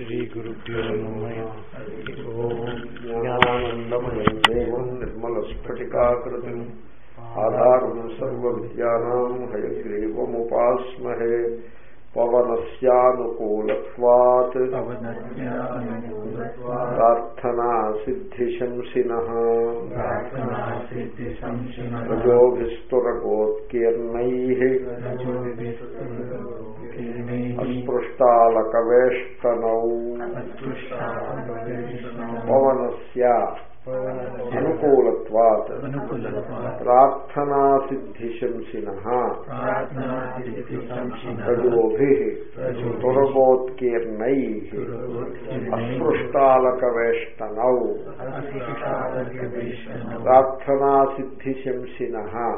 श्रीगुरुभ्यो नमः జ్ఞానానందమయం దేవం నిర్మలస్ఫటికాకృతిం ఆధారం సర్వవిద్యానాం హయగ్రీవముపాస్మహే పవనస్యానుకూలత్వాత్ ప్రార్థనా సిద్ధిశంసిన రజోభిస్తురగోత్కీర్ణై అస్పృష్టాలకవేష్టనౌ పవనస్య అనుకూలత్వాత్ ప్రార్థనా సిద్ధిశంసిన రజోభి తురగోత్కీర్ణై అస్పృష్టాలకవేష్టనౌ ప్రార్థనా సిద్ధిశంసిన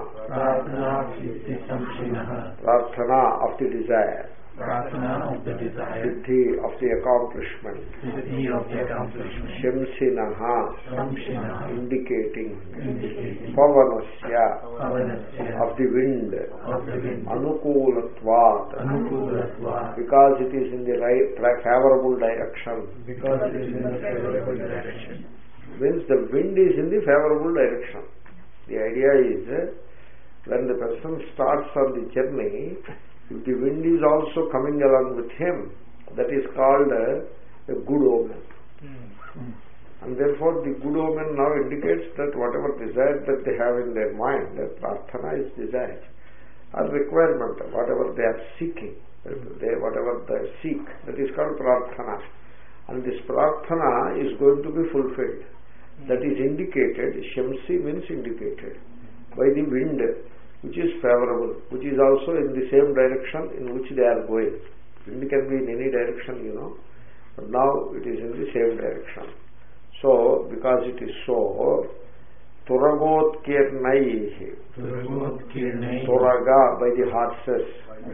ప్రార్థన of the desire Prarthana of the desire, సిద్ధి of the accomplishment siddhi of the accomplishment, శంసిన samshina, ఇండికేటింగ్ indicating పవనస్య pavanasya of the wind of the wind, అనుకూలత్వాత్ anukulatva, because it is in the right favourable direction because it is in the favorable direction. means the wind is in the favorable direction. The idea is uh, when the person starts on the journey, if the wind is also coming along with him, that is called uh, a good omen. And therefore the good omen now indicates that whatever desire that they have in their mind, uh, prarthana is desire, or requirement, whatever they are seeking, uh, they, whatever they seek, that is called prarthana. And this prarthana is going to be fulfilled. That is indicated, Shamsi means indicated, by the wind, which is favorable, which is also in the same direction in which they are going. Wind can be in any direction, you know, but now it is in the same direction. So, because it is so, Turagotkirnai, Turgotkirnai, Turaga by the horses,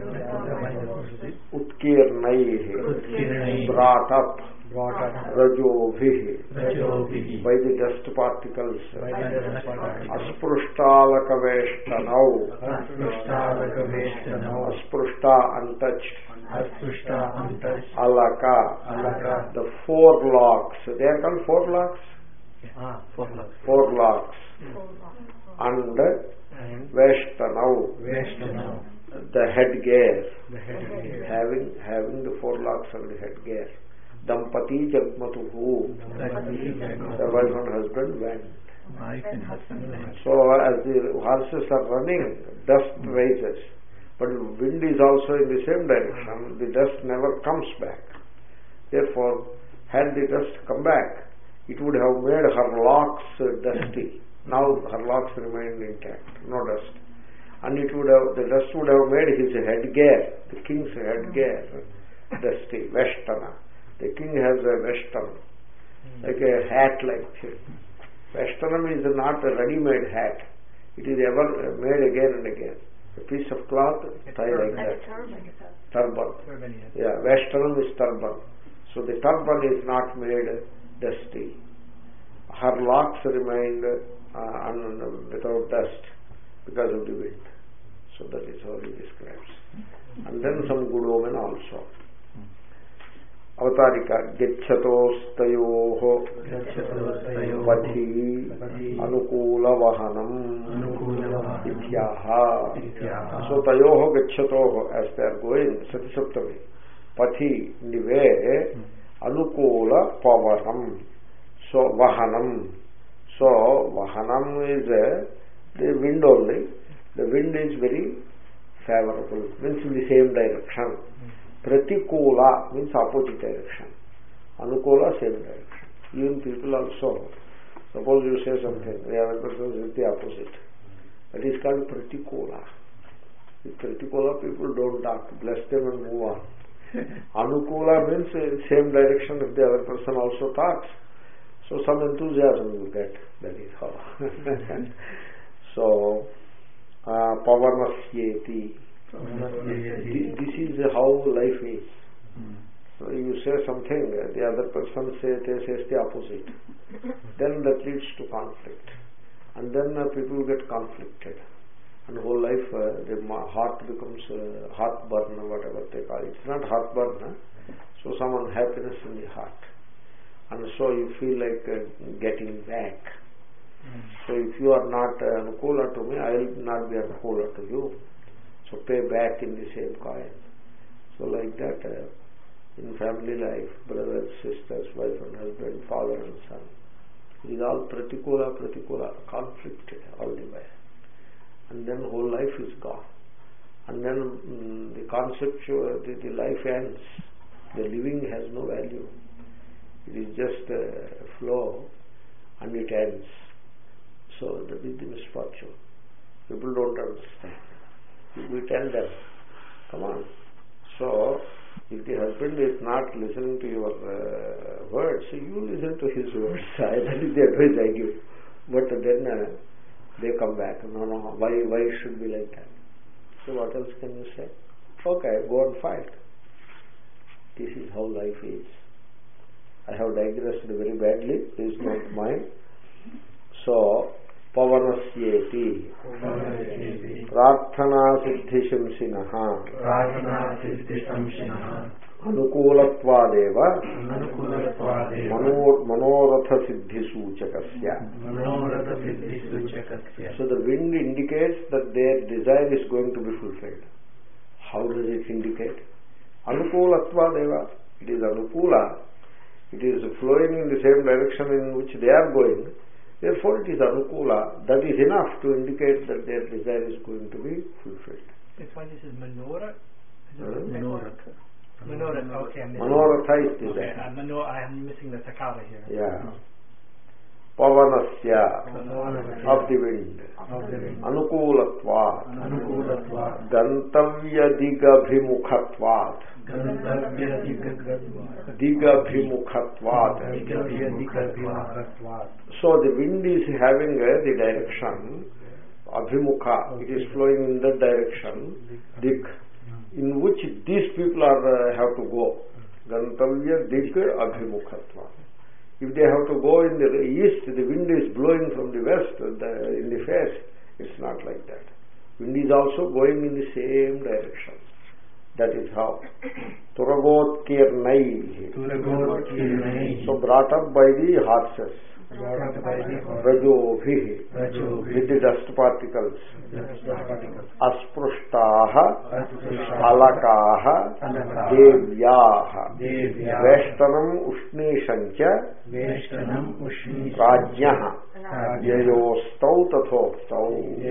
Utkirnai, Utkirnai, brought up, brought up, Rajobhi, Rajobhi, by the dust particles, by the dust particles, Asprushtalakaveshtanau, Asprushtalakaveshtanau, Asprushta untouched, Asprushta untouched, Alaka, Alaka, the four locks, they are called four locks, ah, four locks, four locks, and and Veshtanau, Veshtanau, the headgear, the head of the having having the four locks and the headgear. Dampati Jagmatuhu, the wife and husband went. wife and husband went. So as the horses are running, dust rises. But wind is also in the same direction. The dust never comes back. Therefore, had the dust come back, it would have made her locks uh, dusty. Now her locks remain intact, no dust. And it would have the dust would have made his headgear, the king's headgear, dusty. Veshtana. The king has a vestan, like a hat like thing. Vashtanam is not a ready-made hat. It is ever made again and again. A piece of cloth tied like that. Turban. Yeah, Vashtanam is turban. So the turban is not made dusty. Her locks remained uh, un- without dust because of the wind. So that is how he describes. And then some good omen also. అవతారిక గచ్చతోస్తయో పథి అనుకూల వహనం ఇత్యాహ so తయో గచ్చతో as they are going సతి సప్తమి పథి నివే అనుకూల పవనం సో వహనం సో వహనం is the wind only the wind is very favourable means in the same direction ప్రతికూల మీన్స్ ఆపోజిట్ డైరెక్షన్ అనుకూల same direction even people also suppose you say something the other persons is the opposite that is called ప్రతికూల ఈ ప్రతికూల people don't talk bless them and move on అనుకూల means same direction if the other person also talks so some enthusiasm you get that is how so uh, pavanasyeeti this is how life is so you say something the other person says, says the opposite then that leads to conflict and then uh, people get conflicted and whole life uh, the ma- heart becomes uh, heartburn or whatever they call it. It's not heartburn. Huh? so some unhappiness in the heart. And so you feel like uh, getting back. So if you are not uh, Anukula to me, I will not be Anukula to you. So pay back in the same coin. So like that, uh, in family life, brothers, sisters, wife and husband, father and son, it is all pratikula, pratikula, conflict all the way. And then whole life is gone. And then mm, the concept, the, the life ends. The living has no value. It is just a flow and it ends. So that is the misfortune. People don't understand. We tell them, come on. So, if the husband is not listening to your uh, words, you listen to his words. that is the advice I give. But then uh, they come back. No, no, why, why it should be like that? So what else can you say? Okay, go and fight. This is how life is. I have digressed very badly. Please not mind. So, పవనస్యేతి ప్రార్థనాసిద్ధిశంసిన అనుకూలత్వాదేవ మనో మనోరథ సిద్ధి సూచకస్య so the wind indicates that their desire is going to be fulfilled how does it indicate అనుకూలత్వాదేవ it is అనుకూల it is flowing in the same direction in which they are going therefore it is anukula that is enough to indicate that their desire is going to be fulfilled That's why this is menorah. Is it Hmm? Manoratha. Menorah. Okay, I'm missing. manoratha is Okay, desire uh, menor- I am missing the takara here. yeah pavanasya of the wind anukulatva gantavyadigabhimukhatvat digabhimukhatvat so the wind is having uh, the direction abhimukha it is flowing in that direction dik in which these people are uh, have to go gantavya dik abhimukhatva if they have to go in the east the wind is blowing from the west the, in the face it's not like that wind is also going in the same direction that is how turagotkirnai so brought up by the horses rajobhi with the dust particles अस्पृष्टाः अलकाः देव्याः वेष्टनम् उष्णीषञ्च राज्ञः ययोस्तौ तथोक्तौ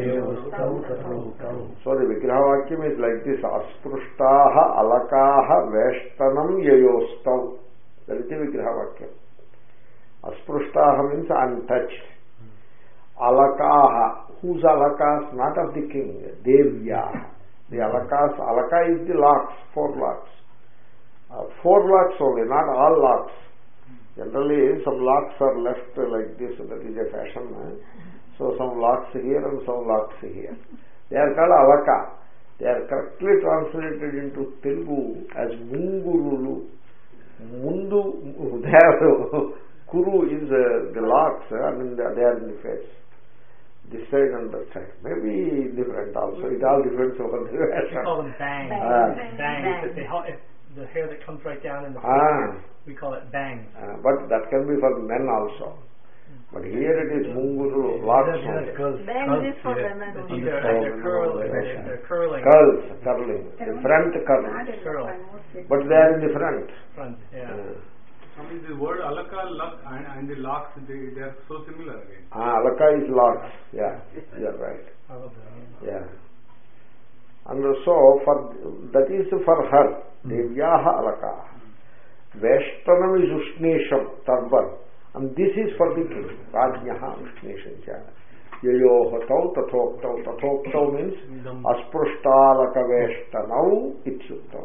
So the Vigrahavakyam is like this. Asprushtaha alakaha veshtanam yayostau. That is the Vigrahavakyam. Asprushtaha means untouched. Alakaha. Whose alakas? Not of the king. Devya. The alakas. Alaka is the locks. Four locks. Uh, four locks only, not all locks. Generally, some locks are left like this. That is a fashion. eh? So some locks here and some locks here. They are called alaka. They are correctly translated into Telugu as mungurulu. Mundu, they are, kuru is uh, the locks, uh, I mean they they are in the face. This side and that side. Maybe different also. It all depends on the We fashion. call them bangs. Ah. bangs. If they hel- if the hair that comes right down in the Ah. face, we call it bangs. Uh, but that can be for men also. But here it is munguru, locks only. Bangs is for women But only. these are, Oh, they're, curl, no, they're, fashion. they're curling Curls, curling. The front curl. Curl. But they are in the front. front. Yeah. Uh, I mean, the word alaka, luck, and, and the locks, they, they are so similar again. Ah, alaka is locks. Yeah, you are right. All of them. Yeah. And so for that is for her. Devyaha alaka. Veshtanam is Ushnesham, turban. And this is for the king. Rajnyaha Ushnesham cha. Yayoha tau tathoktau. Tathoktau means asprustalaka veshtanau ityuktau.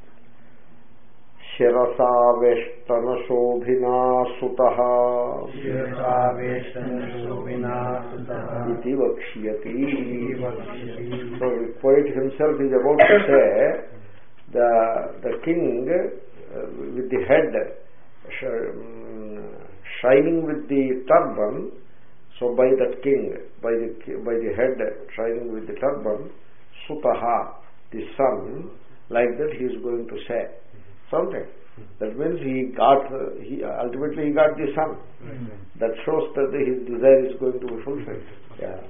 శిరసా వేష్టన శోభినా సుత ఇది వక్ష్యతి So the poet himself is about to say the the king uh, with the head sh- um, shining with the turban. So by that king, by the ki- by the head shining with the turban, Sutaha, the son, like that he is going to say something. That means he got, he ultimately he got the son. That shows that his desire is going to be fulfilled. Yeah.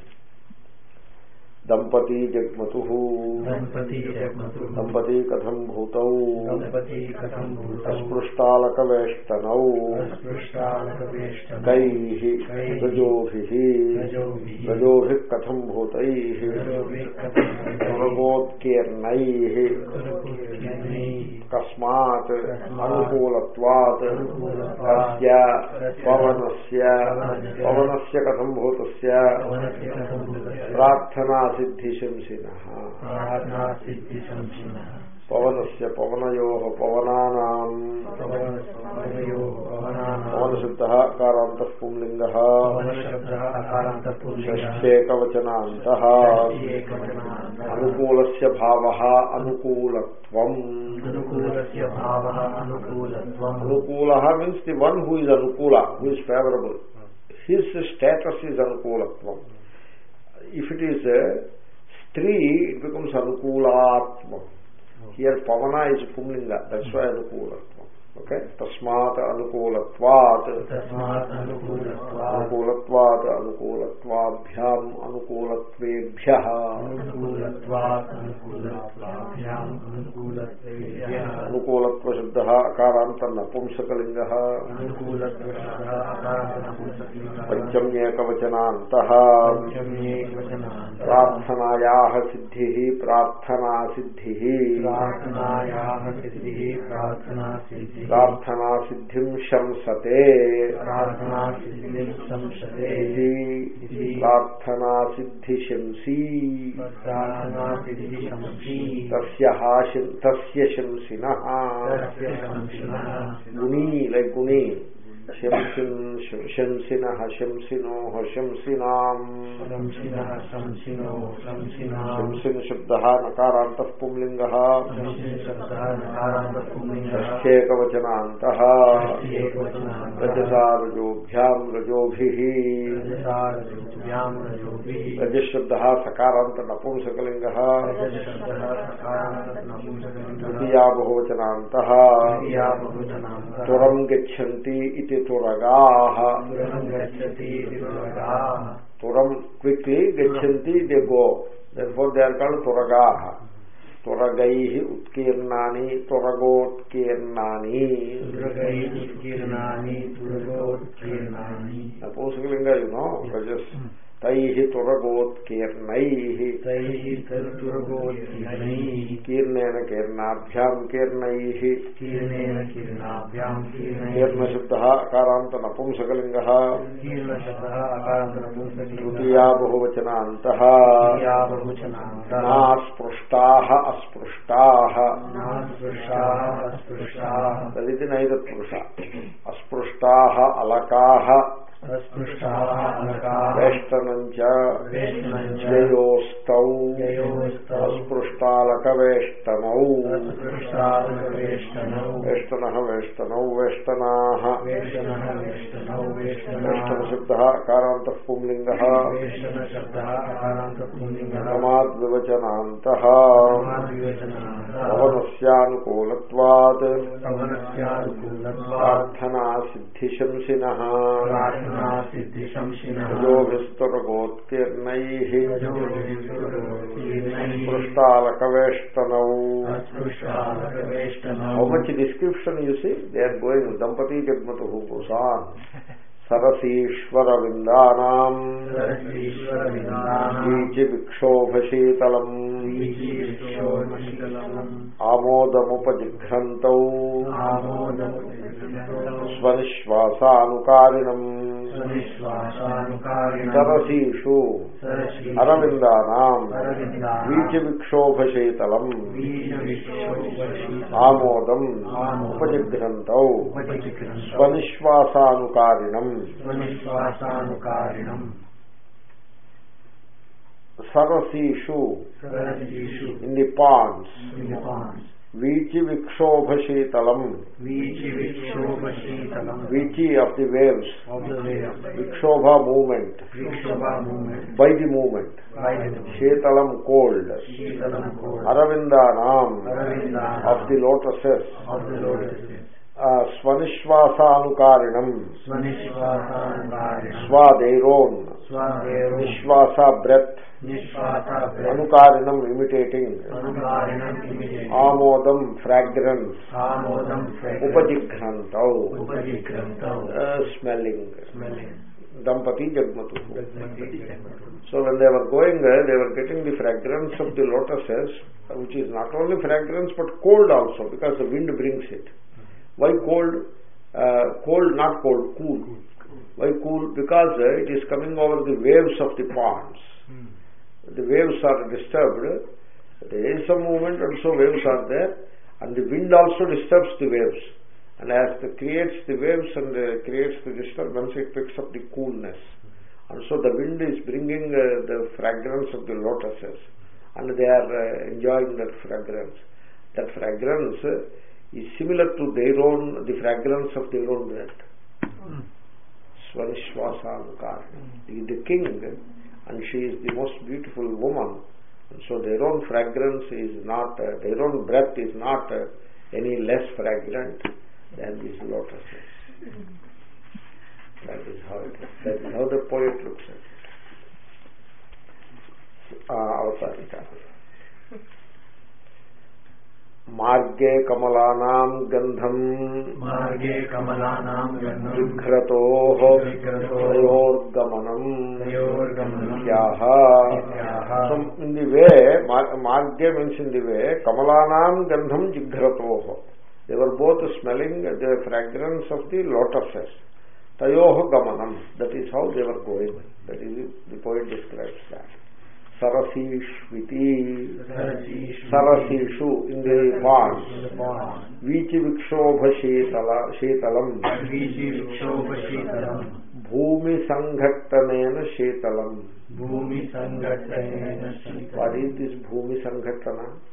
దంపతి జగ్మతు దంపతి జగ్మతు దంపతి కథం భూతౌ దంపతి కథం భూతౌ అస్పృష్టాలకవేష్టనౌ అస్పృష్టాలకవేష్టనౌ కైః కైః గజోభిః గజోభిః గజోభిः కథం భూతైః గజోభిః కథం భూతైః దురగోత్కీర్ణైः కురుకుర్యనైః కస్మాత్ కస్మాత్ అనుకూలత్వాత్ అనుకూలత్వాత్ తస్య పవనస్య పవనస్య పవనస్య కథం భూతస్య పవనస్య కథం భూతస్య ప్రార్థనా సిద్ధిశంసినః ప్రార్థనా సిద్ధి సంశినః పవనస్య పవనయో పవనానాం పవనయోః పవనానాం పవనశబ్ద కారాంతః పుంలింగः పవనశబ్దः అకారాంతః పుల్లింగः షష్ఠేకవచనాంతః షష్ఠేకవచనాन्तः అనుకూలస్య భావः అనుకూలత్వం అనుకూలస్య భావः అనుకూలత్వం అనుకూల means the one who is అనుకూల who is favourable his status is అనుకూలత్వం ఇఫ్ ఇట్ ఈస్ స్త్రీ ఇట్ బికమ్స్ అనుకూలాత్వం హియర్ పవన ఇస్ పుంలింగ దట్స్ వై అనుకూలత్వం ఓకే తస్మాత్ అనుకూలత్వాత్ తస్మాత్ అనుకూలత్వాత్ అనుకూలత్వాత్ అనుకూలత్వాభ్యాం అనుకూలత్వేభ్య అనుకూలత్వాత్ అనుకూలత్వాభ్యాం అనుకూలత్వేభ్యः అనుకూలత్వ శబ్ద అకారాంత నపుంసకలింగ అనుకూలత్వశబ్దः అకారాంతః పంచమ్యేకవచనాంత పంచమ్యేకవచనాन्तः ప్రార్థనాయా సిద్ధి ప్రార్థనా సిద్ధి ప్రార్థనాయాः సిద్ధిः ప్రార్థనా సిద్ధిः ప్రార్థనా సిద్ధిం శంసతే ప్రార్థనా సిద్ధిం సంశతే ఇది ప్రార్థనా సిద్ధి శంసీ ప్రార్థనా సిద్ధి శంసి తస్య శం- తస్య శంసిన తస్య శంసినः గుణీ లైక్ గుణీ శంసిన్ శంసిన శంసినో శంసినాం శంసినः శంసినో శంసినాం శంసిన్ శబ్ద నకారాంత పుంలింగ శంసిన శబ్దः నకారాంతః పుల్లింగः షష్ఠేకవచనాంత ఏకవచనాन्तः రజసా రజోభ్యాం రజోభి రజసారజోభ్యాం రజోభిः రజశబ్ద సకారాంత నపుంసకలింగ రజశబ్దः సకారాంతః నపుంసకలింగः తృతీయా బహువచనాంత క్రియా బహుజనాन्तः తురం గచ్చంతి ఇది తురగా పురం గచ్చతి ఇది దుర్గాः తురం క్విక్లీ గచ్చంతి they go then for they are called తురగా తురగై ఉత్కీర్ణాని తురగోత్కీర్ణాని దుర్గైः ఉత్కీర్ణాని దుర్గోత్కీర్ణాని నపుంసకలింగ యునో రజస్ తై తురగోత్కీర్ణై తైः దుర్గోత్కీర్ణైः కీర్ణేన కీర్ణాభ్యాం కీర్ణై కీర్ణేన కీర్ణాభ్యాం కీర్ణైः కీర్ణశబ్ద అకారాంత నపుంసకలింగ కీర్ణశబ్దः అకారాంతరపుంసకలింగः తృతీయా బహువచనాంత క్రియా బహుజనాन्तः స్పృష్టా అస్పృష్టా నాస్పృశాः అస్పృశాः తదితి నైతత్పురుష అస్పృష్టా అలకా అస్పృష్టాः అలకాः వేష్టనం చ వేష్టనం చ జయోస్తౌ జయోస్తౌ అస్పృష్టాలకవేష్టనౌ అస్పృష్టాలకవేష్టనౌ వేష్టన వేష్టనౌ వేష్టనా వేష్టనः వేష్టనౌ వేష్టన వేష్టనాः శబ్ద కారాంత పుంలింగ వేష్టనశబ్దः అకారాంతపుల్లింగः సమాద్వివచనాంత సమాద్వివచనాन्तः పవనస్యానుకూలత్వాత్ పవనస్యానుకూలత్వాత్ ప్రార్థనా సిద్ధిశంసిన ప్రార్థనా సిద్ధిశంసినः రజోభిస్తురగోత్కీర్ణై రజోభిర్కీర్ణైः స్పృష్టాలకవేష్టనౌ అస్పృష్టాలకవేష్టనౌ how much description you see they are going దంపతి జగ్మతు పుసాన్ సరసీశ్వర విందానాం సరసీశ్వరవిందానాం బీచి విక్షోభశీతలం వీచీవిక్షోభశీతలం ఆమోదముపజిఘ్రంతౌ ఆమోదము స్వనిశ్వాసానుకారిణం స్వనిశ్వాసానుకారిణం సరసీషు సరసీషు అరవిందానాం అరవిందానాం వీచి విక్షోభశీతలం వీచవిక్షోభశీతలం ఆమోదం ఆమోదం ఉపజిఘ్రంతౌ ఉపజిగ్రంథం స్వనిశ్వాసానుకారిణం స్వనిశ్వాసానుకారిణం సరసీషు సరసీషు ఇన్ ది పాండ్స్ నిపాన్స్ వీచి విక్షోభశీతలం వీచవిక్షోభశీతలం వీచి of the waves of the waves. విక్షోభ movement Vikshobha movement. By the movement By the శీతలం కోల్డ్ శీతలం cold. అరవిందానాం Aravindanam of the lotuses of the lotuses. Ah, స్వనిశ్వాసానుకారిణం స్వనిశ్వాసానుకారిణం స్వ దేర్ ఓన్ స్వదేవం నిశ్వాస బ్రెత్ నిశ్వాస అనుకారిణం ఇమిటేటింగ్ అనుకారిణం ఇమిటేటింగ్ ఆమోదం ఫ్రాగ్రెన్స్ ఆమోదం ఉపజిఘ్నంతౌ ఉపజిగ్రంథౌ స్మెల్లింగ్ స్మెల్లింగ్ దంపతి జగ్మతు So when they were going there, they were getting the fragrance of the lotuses, which is not only fragrance but cold also, because the wind brings it. Why cold? Uh, cold, not cold, cool. Why cool? Because uh, it is coming over the waves of the ponds. The waves are disturbed. There is some movement, also waves are there, and the wind also disturbs the waves. And as it creates the waves and uh, creates the disturbance, it picks up the coolness. And so the wind is bringing uh, the fragrance of the lotuses and they are uh, enjoying that fragrance. That fragrance uh, is similar to their own, the fragrance of their own breath. Swanishwasankar. He is the king and she is the most beautiful woman. And so their own fragrance is not, uh, their own breath is not uh, any less fragrant than these lotuses. That is how it is. That is how the poet looks at it. Uh, అవతారిక మార్గే కమలానాం గంధం మార్గే కమలానాం గంధం విఘ్రతో విఘ్రతో తయోర్గమనం తయోర్గమనం ఇత్యాహ. ఇత్యాహ. So in the way, mar- marge means in the way, kamalanam gandham jighrato. They were both smelling the fragrance of the lotuses. Tayoho gamanam. That is how they were going. That is, the poet describes that. Sarasishviti. Sarasishu. Sarasishu in the ponds. In the ponds. Vichi vikshobha shitala, shitalam. వీచి విక్షోభశీతలం భూమి సంఘట్టనేన శీతలం భూమి సంఘటన what is this భూమి సంఘటన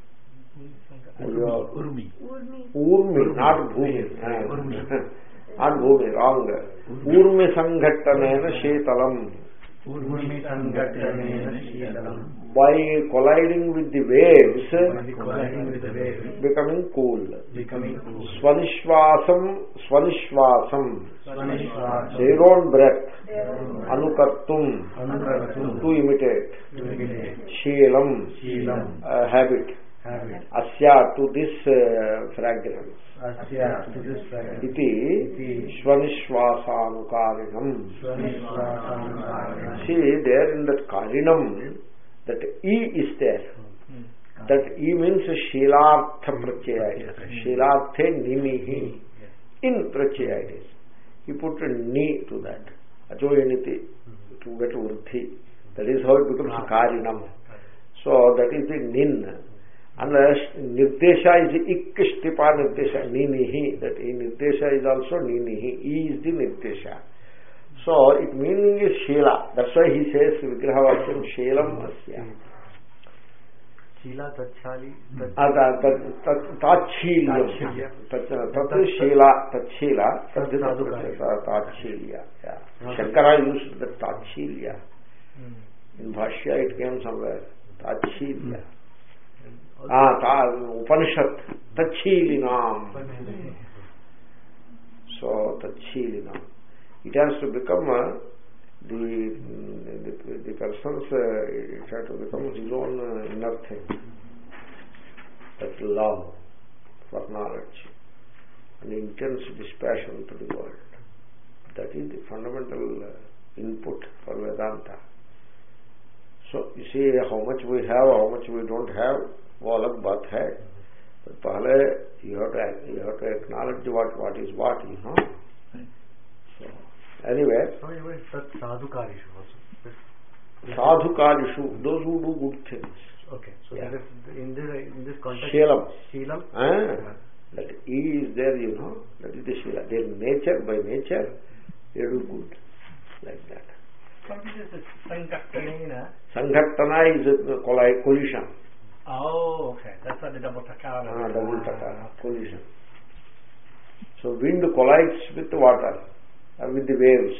అయ్యో Urmi. ఊర్మి not భూమి not భూమి wrong ఊర్మి సంఘట్టనేన శీతలం ఊర్మి సంఘటన శీతలం by colliding with the waves colliding with the waves, becoming cool becoming cool. స్వనిశ్వాసం స్వనిశ్వాసం స్వనిశ్వాసం దేర్ ఓన్ బ్రెత్ అనుకర్తుం అనుకర్తుం టు ఇమిటేట్ to imitate. శీలం శీలం హ్యాబిట్ habit అస్యా టు దిస్ ఫ్రాగ్రెన్స్ అస్య to this fragrance. ఇది స్వనిశ్వాసానుకారిణం స్వనిశ్వాసానుసారేణ. See, there in that karinam, that E is there. That E means Shilartha Pratyaya. it is. Shilarthe Nimihi. In Pratyaya it is. He put a Ni to that. Ajoyaniti. To get Vruddhi. That is how it becomes Karinam. So that is the Nin. And the Nirdesha is the Ik Stipa Nirdesha. Ninihi. That E Nirdesha is also Ninihi. E is the Nirdesha. So it meaning is Shila. That's why he says Vigrahavakyam Shelam Asya. Sheila Tachali. Tachilya. Tachilya. Tat Shila, Tachila, Tachilya. Shankara used the Tachilya. In Bhashya it came somewhere. Tachilya. Ah, ta, Upanishad. Tachilinam. So, Tachilinam. It has to become uh, the, the the person's uh, it has to become his own uh, inner thing. That love for knowledge and intense dispassion to the world. That is the fundamental uh, input for Vedanta. So you see how much we have, how much we don't have, वो अलग बात है but पहले you have to you have to acknowledge what what is what you know. So anyway, Sorry, wait, Sat Sadhukarishu also. sadhukarishu, those who do good things. Okay, so Yeah. that is in this in this context. Shelam. Shelam. Ah, that E is there, you know, that is the Shila. Their nature, by nature, they do good. Like that. What is this Sangattanena? Sangatana is a colli- collision. Oh, okay. That's what the double takara. Ah, double takara, collision. So wind collides with water, uh, with the waves.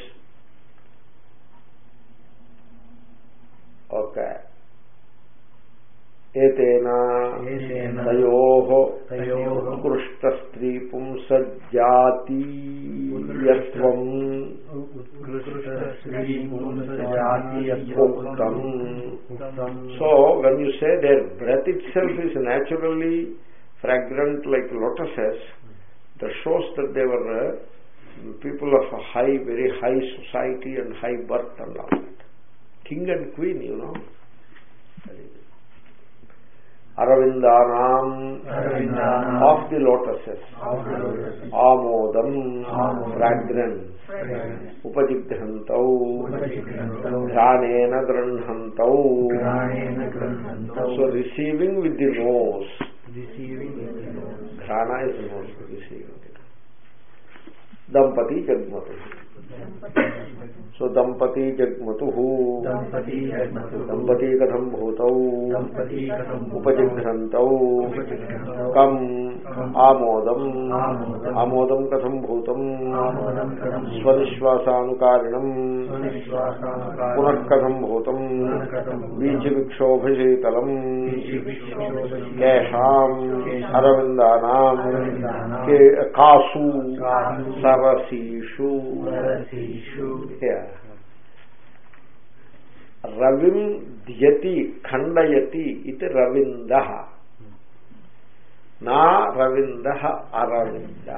Okay. ఏతేన ఏతేన తయో తయోః ఉత్కృష్ట స్త్రీ పుంసజాతీయత్వం ఉక్తం so when you say their breath itself is naturally fragrant like lotuses that shows that they were uh, people of a high very high society and high birth and all that king and queen you know అరవిందానాం అరవిందానాం of the lotuses ఆమోదం ఆమోదం fragrance ఉపజిఘ్నంతౌ ఉపజిఘ్నంతౌ ఘ్రాణేన గృహంతౌ ఘ్రాణేన గృహంతౌ so receiving with the nose receiving ghrana is nose receiving దంపతి జగ్మతు సో దంపతి జగ్మతు దంపతి జగ్మతు దంపతి కథం భూతౌ దంపతి కథం ఉపజిఘ్నంతౌ ఉపజిఘ్నంతౌ కం ఆమోదం ఆమోదం ఆమోదం కథం భూతం ఆమోదం కథం భూతం స్వనిశ్వాసానుకారిణం స్వనిశ్వాసానుకారిణం పునః కథం భూతం పునః కథం భూతం బీజవిక్షోభశీతలం బీజవిక్షోభశీతలం కేషాం కేషాం అరవిందానాం అరవిందానాం కే- కాసు కాసు సరసీషు సరసీషు Yeah. రవిం ధ్యతి ఖండయతి ఇది రవింద నా రవింద అరవింద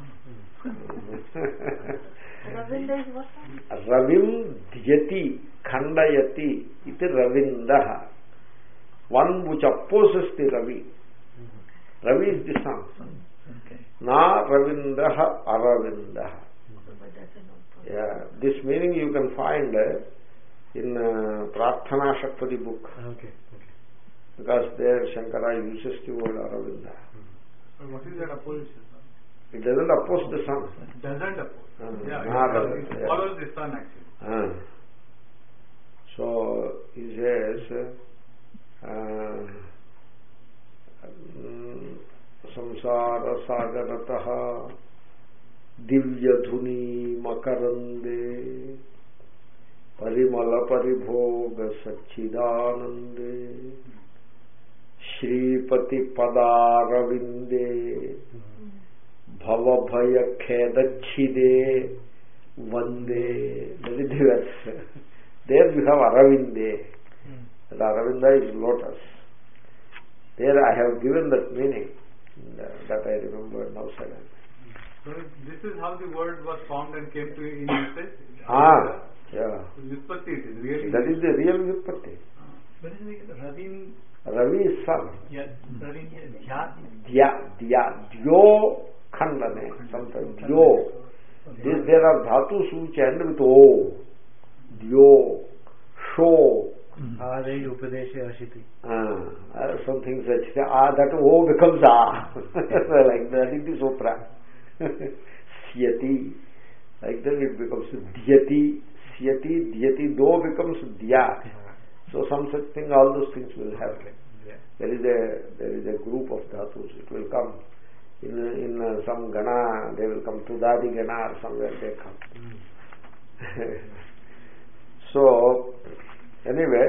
Ravinda is what? రవిం ధ్యతి ఖండయతి ఇది రవింద one which opposes the Ravi Ravi is the sun okay నా రవింద Aravinda But that's an old Yeah, this meaning you can find uh, in uh, Prarthana Shakpati book okay okay because there Shankara uses the word Aravinda. What is that opposition? sir? It doesn't oppose the sun. Doesn't oppose. Uh, yeah, not it, a- it yeah. follows the sun actually. Uh, so he says, uh, సంసార సాగరత దివ్యధుని మకరందే పరిమళ పరిభోగ సచ్చిదానందే శ్రీపతి పదారవిందే భవభయ ఖేదచ్చిదే వందే దివర్స్ దేర్ యు హ్యావ్ అరవిందే that Aravinda is lotus. There I have given that meaning uh, that I remember now suddenly. So this is how the word was formed and came to in usage. Ah, yeah. Vyutpatti it is really. That is the real Vyutpatti. What is it? Ravin, Ravi is sun. yeah, Ravin, yeah, Dya, Dya, Dyo Khandane, sometimes Dyo. This, there are dhatus which end with O. Dyo, Sho, आदि उपदेशे अशिति uh, uh, something such. Ah, that O becomes A. like that in the Sutra. Syati. Like that it becomes Dhyati. Syati, Dhyati. Do becomes Dhya. So some such thing, all those things will happen. There is a there is a group of dhatus. It will come in in uh, some gana. They will come to Dadi gana or somewhere they come. so anyway,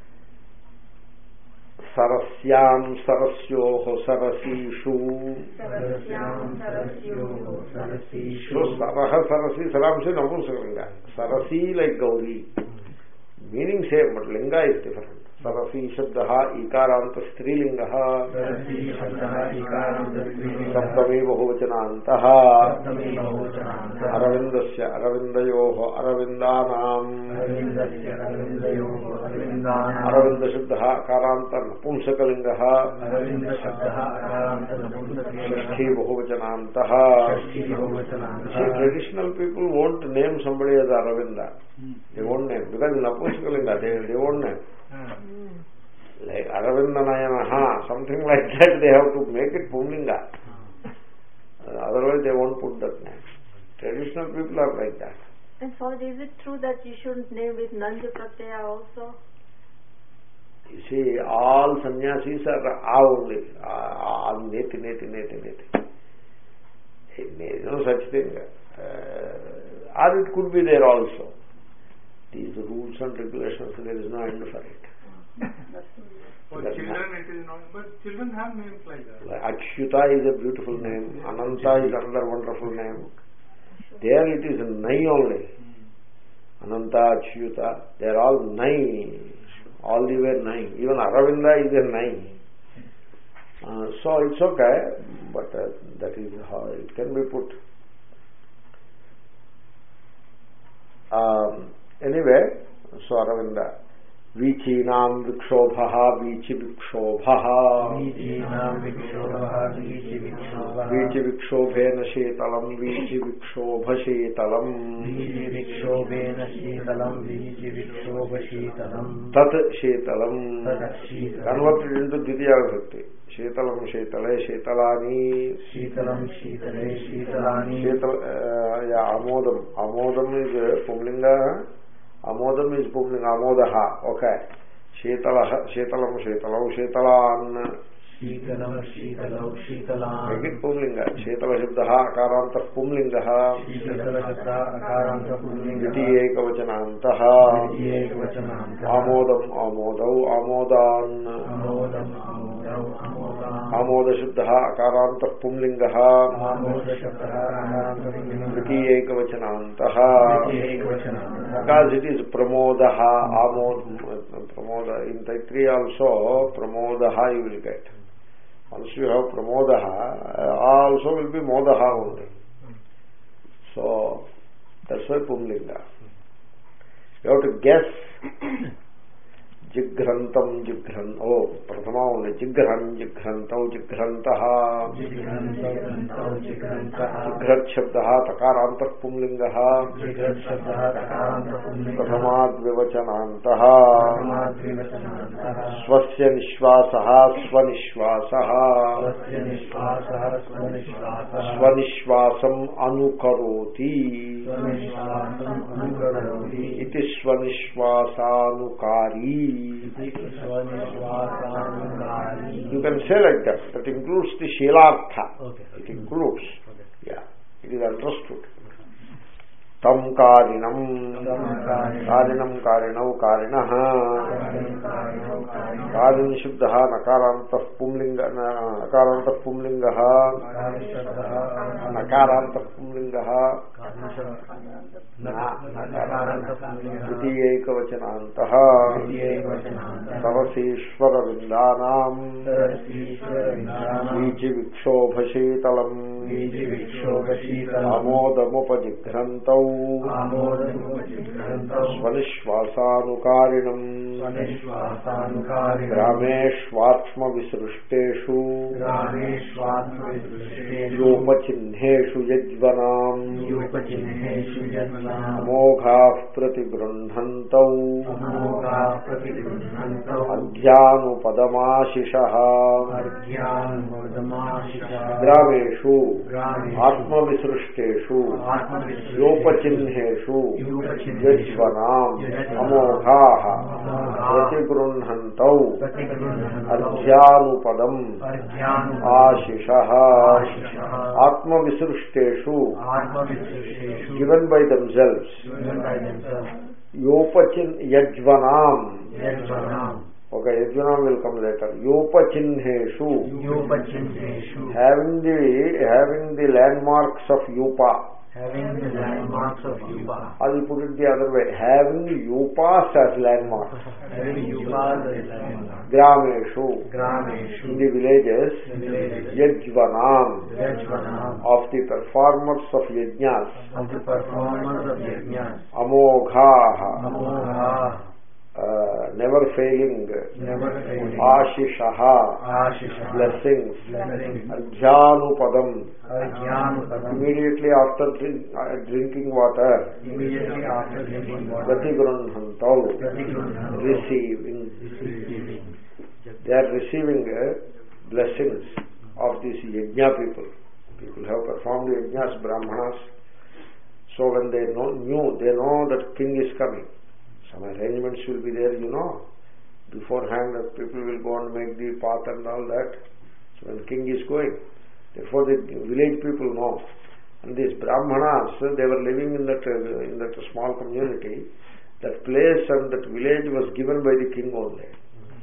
సరస్యాం సరస్యో సరసీషు Sarasyam Sarasyoho Sarasishu. So సరహ సరసి సరాంశి నపుంసకంగా సరసీ like Gauri meaning same but linga is different సరసీ శబ్ద ఈకారాంత స్త్రీలింగ सरसी शब्दः इकारान्त स्त्रीलिङ्गः సప్తమీ బహువచనాంత सप्तमी बहुवचनान्तः అరవిందస్య అరవిందయో అరవిందానాం अरविन्दस्य अरविन्दयोः अरविन्दानाम् అరవింద శబ్ద కారాంత నపుంసకలింగ अरविन्दशब्दः अकारान्त नपुंसकलिङ्गः షష్ఠీ బహువచనాంత षष्ठी बहुवचनान्तः traditional people won't name somebody as Aravinda they won't name because napumsakalinga they, they won't name like aravinda nayana something like that they have to make it pumlinga Uh, otherwise they won't put that name traditional people are like that And so is it true that you shouldn't name with Nanja Pratyaya also? you see all sannyasis are ah only ah neti neti neti neti there is no such thing uh, or it could be there also these rules and regulations there is no end for it For That children it is not, but children have names like that. Achyuta is a beautiful name. Ananta is another wonderful name. There it is Nai only. Ananta, Achyuta, they are all Nai. All the way Nai. Even Aravinda is a Nai. Uh, so it's okay, but uh, that is how it can be put. Um, anyway, so Aravinda. వీచీనాం విక్షోభ వీచి విక్షోభ వీచీనాం విక్షోభः వీచి విక్షోభः వీచి విక్షోభేన శీతలం వీచి విక్షోభ శీతలం వీచి విక్షోభేన శీతలం వీచి విక్షోభ శీతలం తత్ శీతలం తత్ శీతలం. కన్వర్టెడ్ ఇంటూ ద్వితీయ విభక్తి శీతలం శీతలే శీతలాని శీతలం శీతలే శీతలాని శీతల ఆ, ఆమోదం ఆమోదం ఇస్ పుంలింగ ఆమోదం ఇస్ పుంలింగ ఆమోద ఓకే శీతల శీతలం శీతలం శీతలాన్ శీతలం శీతలౌ శీతలాన్ Make it పుంలింగ శీతల శబ్ద అకారాంత పుంలింగ శీతల శబ్ద అకారాంత పుల్లింగ ద్వితీయేకవచనాంత ద్వితీయేకవచనాంత ఆమోదం ఆమోదౌ ఆమోదాన్ ఆమోదం ఆమోదౌ ఆమోదాన్ ఆమోదశబ్ద అకారాంత పుంలింగ ఆమోద శబ్ద అకారాంత పుల్లింగ ద్వితీయేకవచనాంత ద్వితీయేకవచనాంత because it is pramoda amod pramoda in Taitri also pramoda you will get once you have pramoda also will be moda only so that's why pumlinga you have to guess జిఘ్రంతం జిఘ్రన్ ఓ ప్రథమ ఉంది జిఘ్రన్ జిఘ్రంతౌ జిఘ్రంత జిఘ్రంతౌ జిఘ్రంతః జిఘ్రత్ శబ్ద తకారాంత పుంలింగ జిఘ్రత్ శబ్ద అకారాంత పుల్లింగ ప్రథమాద్వివచనాంత సమాద్వివచనాంతః స్వస్య నిశ్వాస స్వనిశ్వాస స్వస్య నిశ్వాసः స్వనిశ్వాసः స్వనిశ్వాసం అనుకరోతి స్వనిశ్వాసం అనుకరోతి ఇది స్వనిశ్వాసానుకారీ ఇది స్వనిశ్వాసానుకారీ you can say like that that includes the శీలార్థ Okay. It includes yeah it is understood తం కారిణం కారిణం కారిణౌ కారిణ కారిణ శబ్ద నకారాంత పుంలింగ నకారాంత పుంలింగ నకారాంత పుంలింగ ద్వితీయైకవచనాంత సరసీశ్వర విందానాం బీజి విక్షోభశీతలం ఆమోదముపజిఘ్రంతౌ స్వనిశ్వాసానుకారిణం గ్రామేష్వాత్మ విసృష్టేషు యోపచిహ్నేషు యజ్వనాం యూపచిహ్నేషు జన్మనాం అమోఘా ప్రతిగృహంతౌ ప్రతిగృహంతౌ అధ్యానుపదమాశిష అర్ఘ్యాన్మోదమాశిషः గ్రామేషు గ్రామేషు ఆత్మవిసృష్టేషు ఆత్మవిశ్లేషు యోపచిహ్నేషు యూపచిహ్నేషు యజ్వనాం యజ్వనాం అమోఘా అమోఘాః ప్రతిగృహంతౌ ప్రతిగృహంతౌ అధ్యానుపదం అర్ఘ్యాను ఆశిష ఆశిషः ఆత్మవిసృష్టేషు ఆత్మవిశ్లేషు గివెన్ బై దమ్సెల్వ్స్ యోపచిన్ యజ్వనాం యజ్వనాం ఒక యజ్వనాం విల్ కమ్ లేటర్ యూపచిహ్నేషు యూపచిహ్నేషు having the having the landmarks of yupa having the landmarks of Yupa. అది put it the other way having yupas as landmarks Having Yupa as landmarks. గ్రామేషు Grameshu. In the villages villages. యజ్వనాం Yajvanam. Of the performers of yajnas Of the performers of Yajnas. అమోఘా Amogha. Never failing Never failing. ఆశిష Ashisha. Blessings Blessing. అధ్యానుపదం Ajnanupadam. immediately after drink, uh, drinking water Immediately after drinking water. pratigruhantau Pratigruhantau. receiving Receiving. they are receiving uh, blessings of these yajna people people have performed yajnas brahmanas so when they know knew they know that king is coming some arrangements will be there you know beforehand uh, people will go and make the path and all that so when king is going therefore the village people know and these brahmanas uh, they were living in that uh, in that small community that place and that village was given by the king only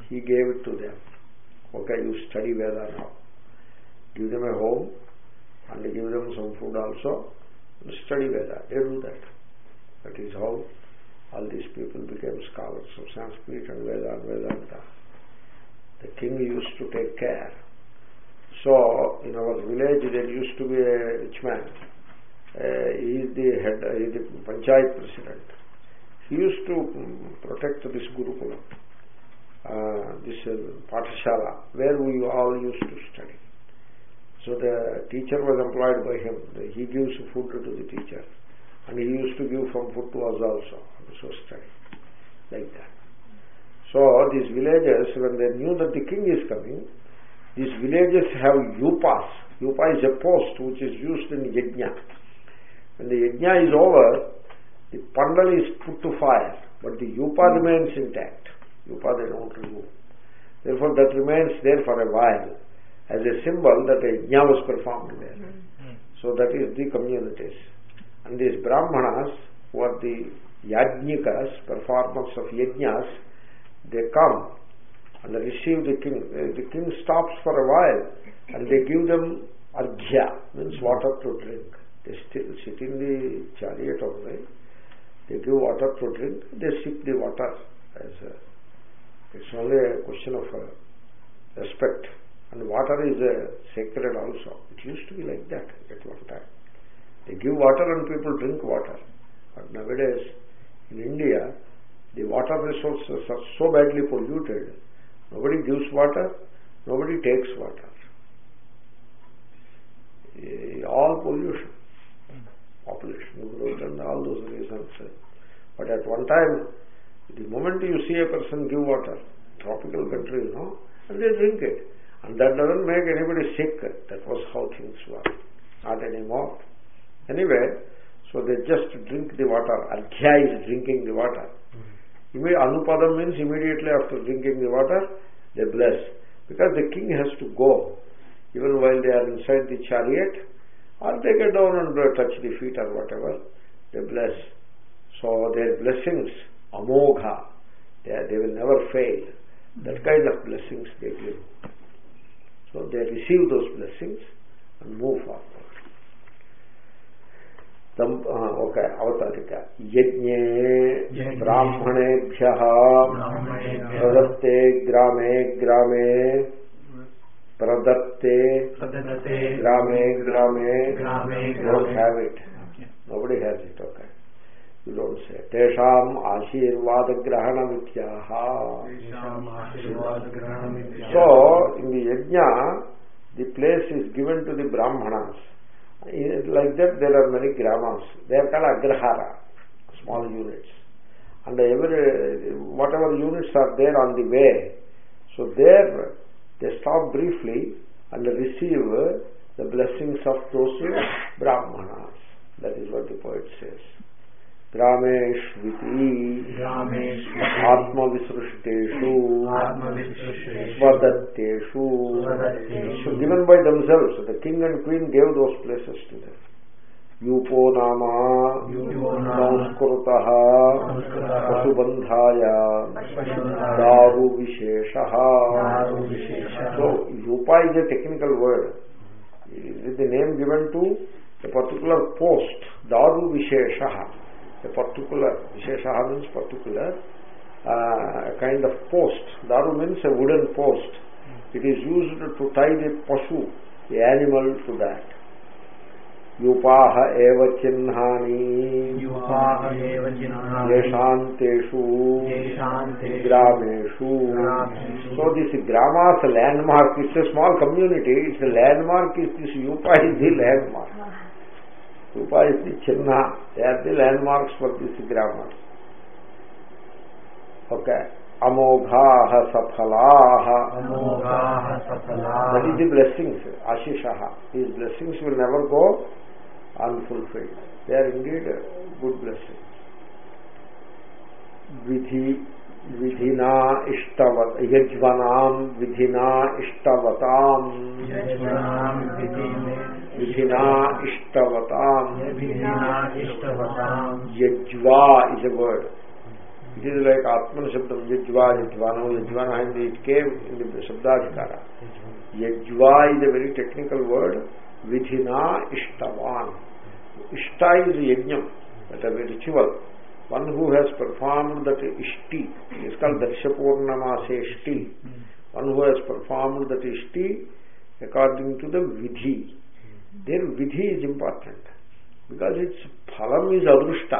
he gave it to them. Okay, you study Veda now. Give them a home and give them some food also. And study Veda. They do that. That is how all these people became scholars of Sanskrit and Veda and Vedanta. The king used to take care. So, in our village, there used to be a rich man. Uh, he is the head, he is the panchayat president. He used to mm, protect this Gurukula, uh, this uh, Pathashala, where we all used to study. So the teacher was employed by him. He gives food to the teacher. And he used to give some food to us also. So study. Like that. So these villages, when they knew that the king is coming, these villages have yupas. Yupa is a post which is used in yajna. When the yajna is over, the pandal is put to fire, but the yupa remains intact. Yupa they don't remove. Therefore that remains there for a while as a symbol that a yajna was performed there. So that is the communities. And these brahmanas, who are the yajnikas, performers of yajnas, they come and they receive the king. Uh, The king stops for a while and they give them arghya, means water to drink. They still sit in the chariot only. They give water to drink. They sip the water. As a, it's only a question of uh, respect. And water is uh, sacred also. It used to be like that at one time. They give water and people drink water. But nowadays, in India, the water resources are so badly polluted. Nobody gives water, nobody takes water. Eh, All pollution, population growth and all those reasons. But at one time, the moment you see a person give water, tropical country, you know, and they drink it. And that doesn't make anybody sick. That was how things were. Not anymore. Anyway, so they just drink the water. Arghya is drinking the water. Imme- Anupadam means immediately after drinking the water, they bless. Because the king has to go, even while they are inside the chariot, or they get down and uh, touch the feet or whatever, they bless. So their blessings, amogha, they, are- they will never fail. That kind of blessings they give. So they receive those blessings and move forward. తం- ఆ, ఒక అవతారిక యజ్ఞే యజ్ఞే బ్రాహ్మణేభ్య బ్రాహ్మణేభ్యః ప్రదత్తే గ్రామే గ్రామే ప్రదత్తే ప్రదదతే గ్రామే గ్రామే గ్రామే డోంట్ గ్రామే. Have it nobody has it okay you don't say తేషాం ఆశీర్వాద గ్రహణ విద్యాహ తేషాం ఆశీర్వాద గ్రహణమిత్యాహ. So, in the yajna, the place is given to the brahmanas. In- Like that, there are many gramas. They are called agrahara, small units. And every, whatever units are there on the way, so there they stop briefly and receive the blessings of those brahmanas. That is what the poet says. గ్రామేష్వితి గ్రామేషు ఆత్మవిసృష్టేషు ఆత్మవిసృష్టేషు స్వదత్తేషు స్వదత్తేషు given by themselves the king and queen gave those places to them యూపో నామ యూపో నామ సంస్కృత సంస్కృతః పశుబంధాయ పశుబంధాయ దారు విశేష దారు విశేషః. So yupa is a technical word ఇది the name given to a particular post దారు విశేష a particular vishesha means particular kind of post daru means a wooden post it is used to tie the pashu the animal to that యూపాహ ఏవ చిహ్నాని యూపాహ ఏవ చిహ్నాని దేశాంతేషు దేశాంతేషు గ్రామేషు గ్రామేషు. So this gramas landmark it's a small community its landmark is this యూపా is the landmark yupa is the చిన్న they are the landmarks for this grammar okay అమోఘా సఫలా అమోఘాః సఫలాః. That is the blessings ashisha these blessings will never go unfulfilled they are indeed good blessings విధి విధినా ఇష్టవత యజ్వనాం విధినా ఇష్టవతాం యజ్వనాం విధినే విధినా ఇష్టవతాం విధినా ఇష్టవతాం yajva is a word it is like ఆత్మన శబ్దం యజ్వా యజ్వానం యజ్వాన and it came in the శబ్దాధికార yajva is a very technical word విధినా ఇష్టవాన్ ఇష్ట ఇస్ యజ్ఞం that a ritual one who has performed that ishti is call దర్శపూర్ణమాసేష్టి one who has performed that ishti according to the vidhi there vidhi is important because its ఫలం is అదృష్ట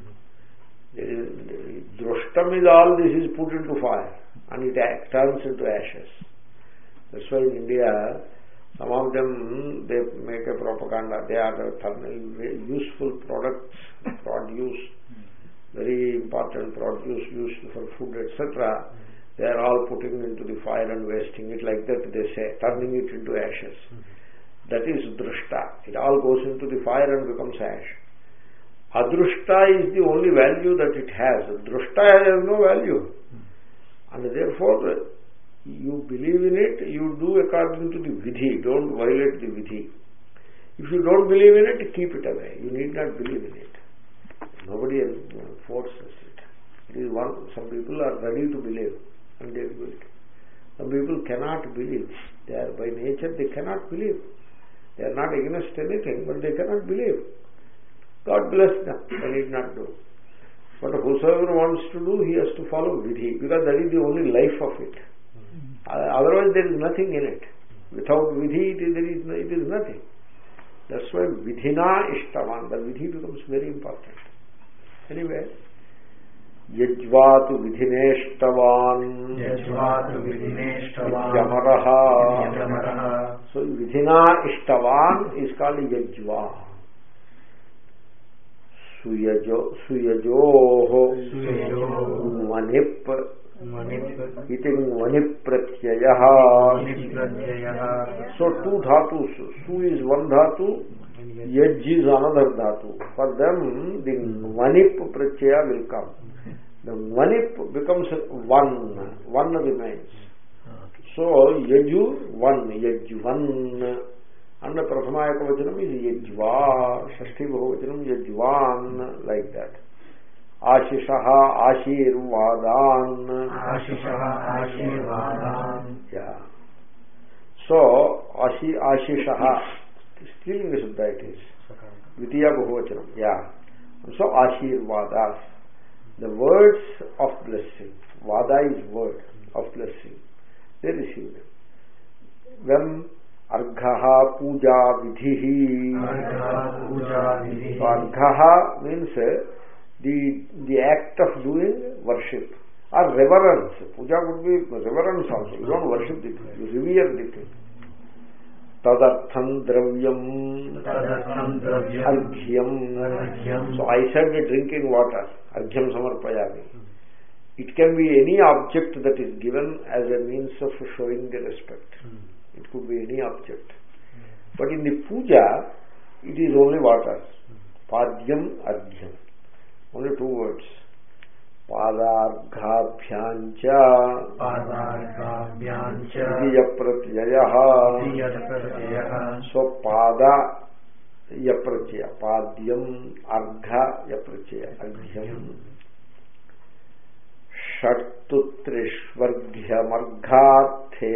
దృష్టం is all this is put into fire and it act- turns into ashes that's why in india some of them they make a propaganda they are turning useful products produce very important produce used for food etc they are all putting into the fire and wasting it like that they say turning it into ashes that is drushta it all goes into the fire and becomes ash adrushta is the only value that it has drushta has no value and therefore you believe in it you do according to the vidhi don't violate the vidhi if you don't believe in it keep it away you need not believe in it nobody else forces it it is one some people are ready to believe and they do it some people cannot believe they are by nature they cannot believe they are not against anything but they cannot believe God bless them. They need not do. But whosoever wants to do, he has to follow vidhi because that is the only life of it. Uh, Otherwise, there is nothing in it. Without vidhi, it is, there is, no- it is nothing. That's why vidhina ishtavan. The vidhi becomes very important. Anyway, యజ్వాతు విధినేష్టవాన్ యజ్వాతు విధినేష్టవాన్ యమరః యమరః so విధినా ఇష్టవాన్ is called yajva సుయజో సుయజో సుయజోః మనిప్ మణిప్ ఇది మణి ప్రత్యయ ప్రత్యయః so two dhatus su is one dhatu yaj is another dhatu for them the manip pratyaya will come the manip becomes one one remains so యజు వన్ యజ్ వన్ అన్న ప్రథమాయక వచనం ఇది యజ్వా షష్ఠీ బహువచనం యజ్వాన్ లైక్ దట్ ఆశిష ఆశీర్వాదాన్ ఆశిషః ఆశీర్వాదాన్ సో ఆశీ ఆశిష స్త్రీలింగ శుద్ధ ఇట్ ఈస్ ద్వితీయ బహువచనం yeah so ashirvadas the words of blessing vada is word of blessing they received when అర్ఘ పూజా విధి పూజా విధి argha means the the act of doing worship or reverence puja would be reverence also you don't worship the thing you revere the thing తదర్థం ద్రవ్యం తదర్థం ద్రవ్యం అర్ఘ్యం అర్ఘ్యం so I said drinking water అర్ఘ్యం సమర్పయామి it can be any object that is given as a means of showing the respect it could be any object but in the puja it is only water పాద్యం అర్ఘ్యం only two words పాదార్ఘాభ్యాంచ పాదాభ్యాం చ ద్వితీయ ప్రత్యయ ద్వితీయ ప్రత్యయః so పాద య ప్రత్యయ పాద్యం అర్ఘ య ప్రత్యయ అర్ఘ్యం షట్టు త్రిష్వర్ఘ్యమర్ఘార్థే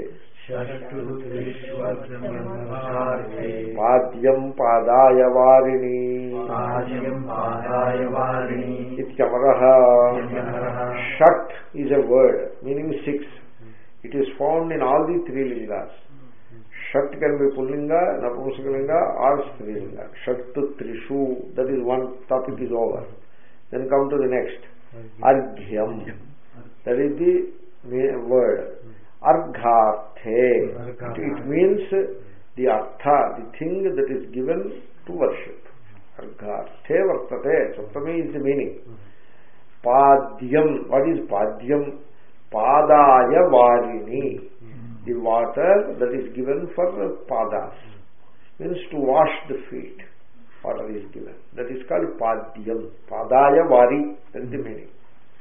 షష్టుత్రిష్వర్గమహార్తే పాద్యం పాదాయ వారిణి పాద్యం పాదాయ వారిణి ఇత్యమర ఇత్యమరః. Shat is a word meaning six it is found in all the three lingas shat can be పుల్లింగ నపుంసకలింగ ఆర్ స్త్రీలింగ షట్టు త్రిషు that is one topic is over then come to the next అర్ఘ్యం దట్ ఈస్ ది వర్డ్ అర్ఘార్థే it means the artha the thing that is given to worship అర్ఘార్థే వర్తతే saptami is the meaning పాద్యం వాట్ ఈజ్ పాద్యం పాదాయ వారిని the water that is given for padas means to wash the feet water is given that is called పాద్యం పాదాయ వారి that the meaning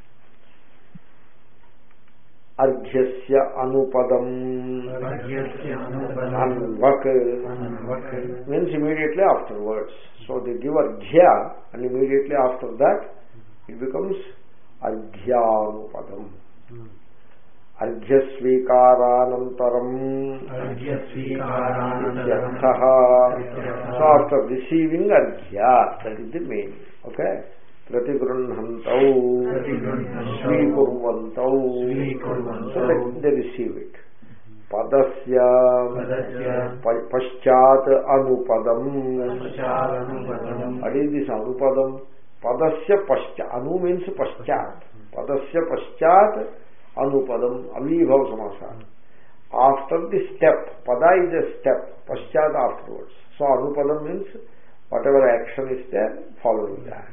అర్ఘ్యస్య అనుపదం అర్ఘ్యస్య అనుపదం అన్వక్ అన్వక్ means immediately afterwards. So they give arghya and immediately after that it becomes అర్ఘ్యానుపదం అర్ఘ్యస్వీకారానంతరం ఇత్యర్థః. So after receiving arghya that is the main okay ప్రతిగృహంతౌ స్వీకుర్వంతౌ సో దే రిసీవ్ ఇట్ పదస్య ప- పశ్చాత్ అనుపదం అడి దిస్ అనుపదం పదస్య పశ్చా అను మీన్స్ పశ్చాత్ పదస్య పశ్చాత్ అనుపదం అవీభవ సమాసాలు after the step pada is a step pashchat afterwards so అనుపదం మీన్స్ వాట్ ఎవర్ యాక్షన్ ఇస్తే ఫాలోయింగ్ దాట్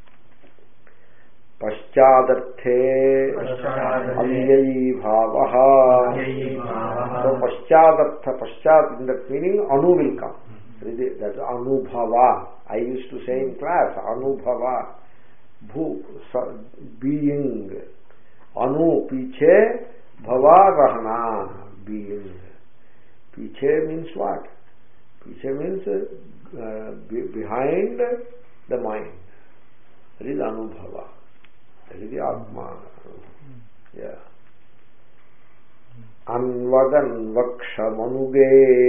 పశ్చాదర్థే అవ్యయీభావ సో పశ్చాదర్థ పశ్చాత్ in that meaning anu will come that అనుభవ I use to say in class అనుభవ భూ బీయింగ్ अनु पीछे भवा रहना बीइंग पीछे मीन्स व्हाट पीछे means behind the mind that is अनुभव दट इज आत्मा yeah అన్వగన్వక్షమనుగే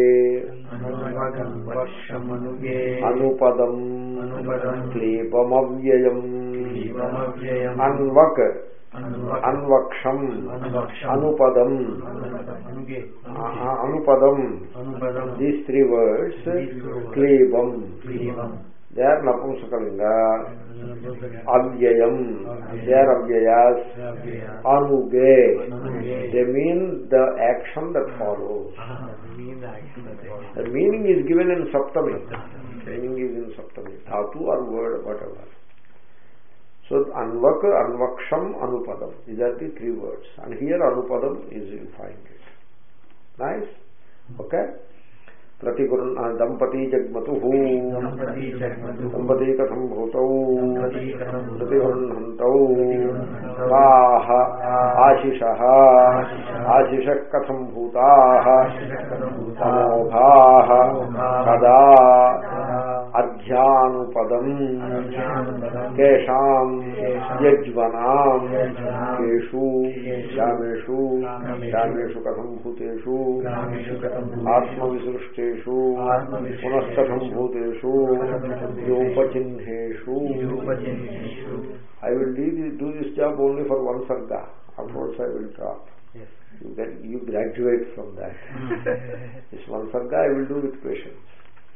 వక్షమనుగే అనుపదం అనుపదం క్లీబమవ్యయం క్లీబమవ్యయం అన్వక్ అన్వక్ అన్వక్షం అన్వక్షం అనుపదం అనుగే ఆ, అనుపదం అనుపదం these three words These three words. క్లీబం క్లీబం దే ఆర్ నపుంసకలింగ అవ్యయం దే ఆర్ అవ్యయాస్ అనుగే అనుగే. They mean the action that follows The meaning is given in Saptami. Meaning is in Saptami. Dhatu or word, whatever. So Anvak, Anvaksham, Anupadam. These are the three words. And here Anupadam is you find it. Nice? Okay? Pratigurun, uh, Dampati Jagmatuhu. దంపతి జగమతు దంపతి కథం భూతౌ దంపతి కథం భూతౌ ప్రతిగృహంతౌ ప్రతిగృహంతౌ తాః ఆశిష ఆశిషः ఆశిష కథం భూతాః కథం భూతాః అమోఘాః అమోఘాః కదా కదా అధ్యానుపదం అధ్యానుపదం కేషాం కేషాం యజ్వనాం యజ్వనాం కేషు కేషు గ్రామేషు గ్రామేషు గ్రామేషు కథం భూతేషు గ్రామేషు కథం భూతేషు ఆత్మవిసృష్టేషు ఆత్మవిసృష్టేషు పునఃకథం భూతేషు యోపచిహ్నేషు నిరూపజనేషు I will do this, do this job only for one sarga. Afterwards I will drop. You get you graduate from that. this one sarga I will do with patience.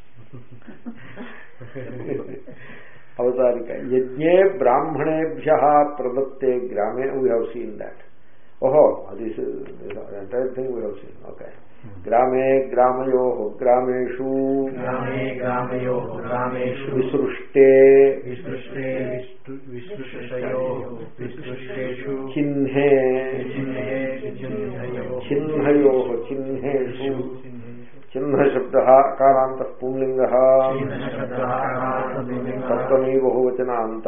అవతారిక యజ్ఞే బ్రాహ్మణేభ్య ప్రదత్తే గ్రామే we have seen that ఓహో అది entire thing we have seen okay గ్రామే గ్రామయో గ్రామేషు గ్రామే గ్రామయో గ్రామేషు విసృష్టే విసృష్టే విసృష్టయో విసృష్టేషు చిహ్నే చిహ్నే చిహ్నయో చిహ్నయో చిహ్నేషు చిహ్న శబ్ద అకారాంత పుంలింగ సప్తమీ బహువచనాంత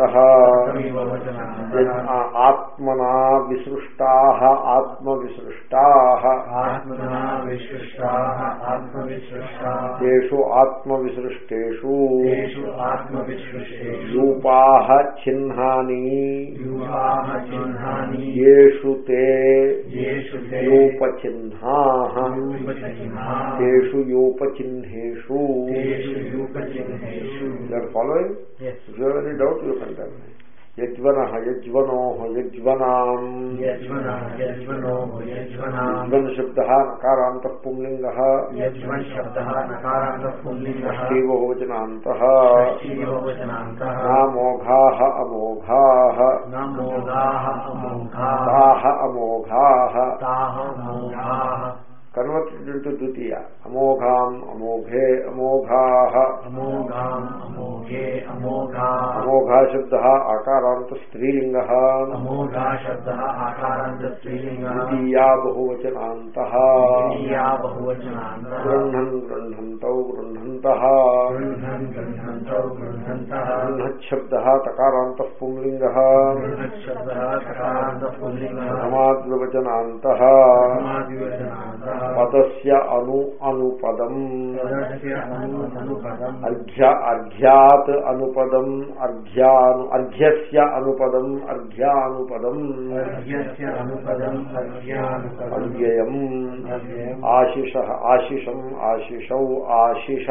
ఆత్మనా విసృష్టా ఆత్మవిసృష్టా ఆత్మనా విసృష్టా ఆత్మవిసృష్టా తేషు ఆత్మవిసృష్టేషు తేషు ఆత్మవిసృష్టేషు రూపా చిహ్నాని యూపాః చిహ్నాని యేషు తే యేషు తే రూపచిహ్నా యూపచిహ్నాః తేషు యూపచిహ్నేషు తేషు యూపచిహ్నేషు you're following Yes. If you have any doubt, you can tell me. యజ్వన యజ్వనో యజ్వనాం యజ్వన యజ్వనో యజ్వనా యజ్వన్ శబ్ద నకారాంత పుంలింగ యజ్వన్ శబ్దः నకారాంతః పుల్లింగः శ్రీబహువచనాంత షష్ఠీబహువచనాन्तः నామోఘా అమోఘా न मोघाः अमोघाः తాహ అమోఘా ताः मोघाः కన్వర్టెడ్ ఇంటూ ద్వితీయ అమోఘాం అమోఘే అమోఘా अमोघाम् अमोघे अमोघाः అమోఘా శబ్ద ఆకారాంత స్త్రీలింగ अमोघा शब्दः आकारान्तस्त्रीलिङ्गः ద్వితీయా బహువచనాంత द्वितीया बहुवचनान्तः గృహన్ గృహంతౌ గృహంత गृह्णन् गृह्णन्तौ गृह्णन्तः బృహశబ్ద తకారాంత పుంలింగ बृहच्छब्दः सकारान्तः पुल्लिङ्गः సమాద్వచనాంత समादिवचनान्तः పదస్య అను అనుపదం पदस्य अनु अनुपदम् అర్ఘ్య అర్ఘ్యాత్ అనుపదం అర్ఘ్యాను అర్ఘ్యస్య అనుపదం అర్ఘ్యానుపదం అర్ఘ్యస్య అనుపదం అర్ఘ్యానుపదం అవ్యయం అవ్యయం ఆశిష ఆశిషం ఆశిషౌ ఆశిష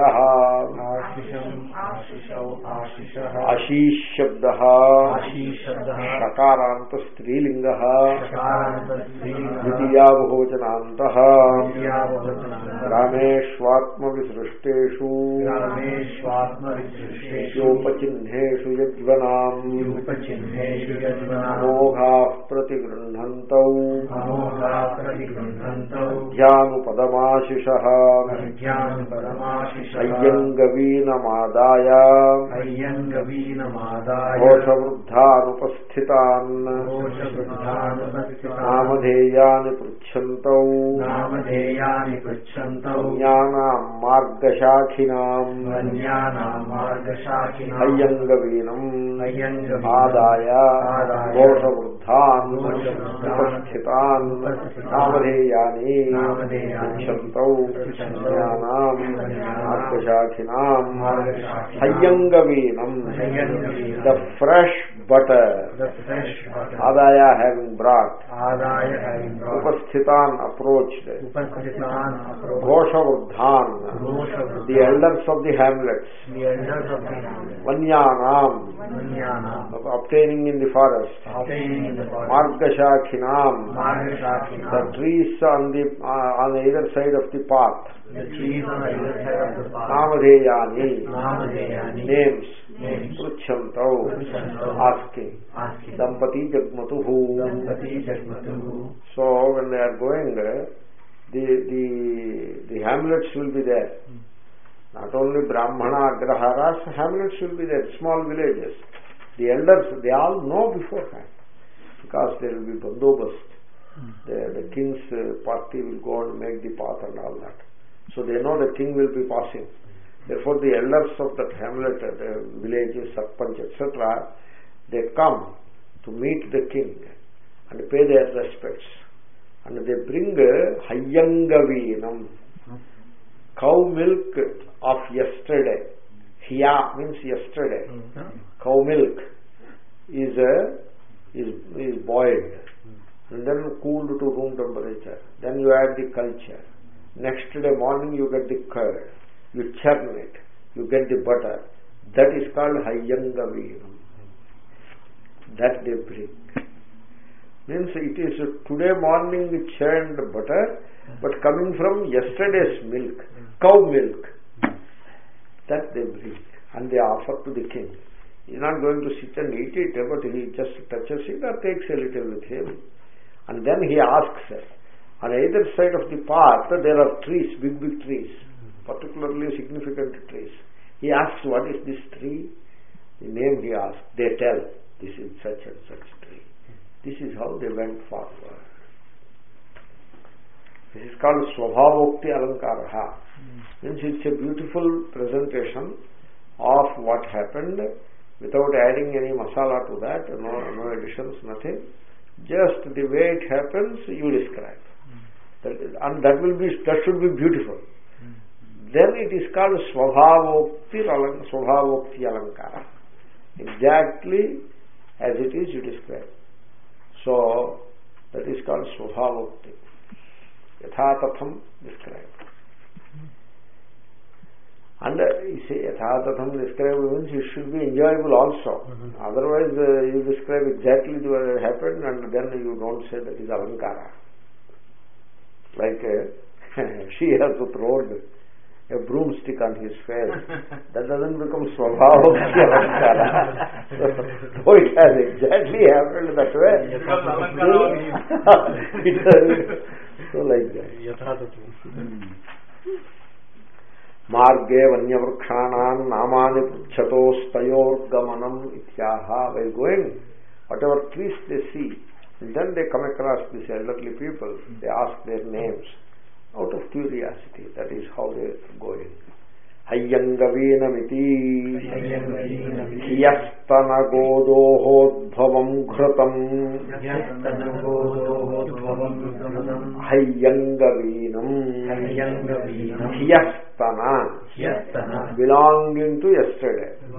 ఆశిషం ఆశిషౌ ఆశిషః ఆశీష్ శబ్ద ఆశీశబ్దః షకారాంత స్త్రీలింగ షకారాంతస్త్రీలింగः ద్వితీయా బహువచనాంత క్రియావచనः గ్రామేష్వాత్మవిసృష్టేషు గ్రామేష్వాత్మవిశిష్టేషు యోపచిహ్నేషు యజ్వనాం రూపచిహ్నేషు యజ్వనామో అమోఘా ప్రతిగృహంతౌ అమోఘా ప్రతిగృహంతౌ ధ్యానుపదమాశిష విద్యానుపదమాశిషः అయ్యంగవీనమాదాయ అయ్యంగవీనమాదాయ ఘోషవృద్ధానుపస్థితాన్ ఘోషవృద్ధానుపస్థితాన్ నామధేయాని పృచ్చంతౌ నామధేయాని పృచ్చन्तौ జ్ఞానాం మార్గశాఖినాం వన్యానాం మార్గశాఖినాం అయ్యంగవీనం అయ్యంగవీనం ఆదాయ ఆదాయ ఘోషవృద్ధాన్ ఘోషవృద్ధాన్ ఉపస్థితాన్ ఉపస్థితాన్ నామధేయాని నామధేయాని పృచ్చంతౌ పృచ్చन्तౌ జ్ఞానాం జ్ఞానాం మార్గశాఖినాం మార్గశాఖినాం అయ్యంగవీనం అయ్యంగవీనం the fresh butter the fresh butter ఆదాయ హ్యావింగ్ బ్రాట్ ఆదాయ having brought ఉపస్థితాన్ అప్రోచ్డ్ ఉపస్థితాన్ approach ఘోషవృద్ధాన్ ఘోషవృద్ధాన్ the elders of the hamlets the elders of the వన్యానాం Vanyana obtaining in the forest obtaining in the forest మార్గశాఖినాం the Margashakina trees on the uh, on either side of the path the trees on either side of the path నామధేయాని Namadeyani names names పృచ్చంతౌ Pruchantau. Asking asking దంపతి జగ్మతు Dampati Jagmatuhu So when they are going, uh, the the the hamlets will be there. Not only Brahmana Agraharas, hamlets will be there, small villages. The elders, they all know beforehand because there will be bandobast. The, the king's uh, party will go and make the path and all that. So they know the king will be passing. Therefore the elders of that hamlet, uh, the villages, sarpanch, etc., they come to meet the king and pay their respects. And they bring uh, hayyangavinam, cow milk of yesterday. Hiya means yesterday. Cow milk is uh, is is boiled and then cooled to room temperature. Then you add the culture. Next day morning you get the curd. You churn it. You get the butter. That is called hayyangavinam. That they bring. Means it is today morning churned butter, but coming from yesterday's milk, cow milk. That they bring. And they offer to the king. He is not going to sit and eat it, but he just touches it or takes a little with him. And then he asks, on either side of the path there are trees, big, big trees, particularly significant trees. He asks, what is this tree? The name he asks. They tell, this is such and such tree. This is how they went forward. This is called Swabhavokti Alankaraha. Means it's a beautiful presentation of what happened without adding any masala to that, no, no additions, nothing. Just the way it happens, you describe. That is, and that will be, that should be beautiful. Then it is called Swabhavokti Alan- Swabhavokti Alankara. Exactly as it is you describe. So, that is called Swabhavokti. Yatha described. And uh, you say yatha described means it should be enjoyable also. Otherwise, uh, you describe exactly what happened and then you don't say that is Alankara. Like uh, she has thrown a broomstick on his face. that doesn't become swabhava alankara. so it has exactly happened that way. Because alankara it has, so like that. మార్గే వన్యవృక్షాణం నామాని పృచ్చతోస్తయోర్గమనం ఇత్యాహ while going whatever trees they see then they come across this elderly people they ask their names out of curiosity that is how they going హయ్యంగవీనమితి హియస్తన గోదోహోద్భవం ఘృతం యస్తనగోదోహోద్భవం ఘృతం హయ్యంగవీనం హయ్యంగవీనం హియస్తన హ్యస్తన బిలాంగింగ్ టు ఎస్టర్డే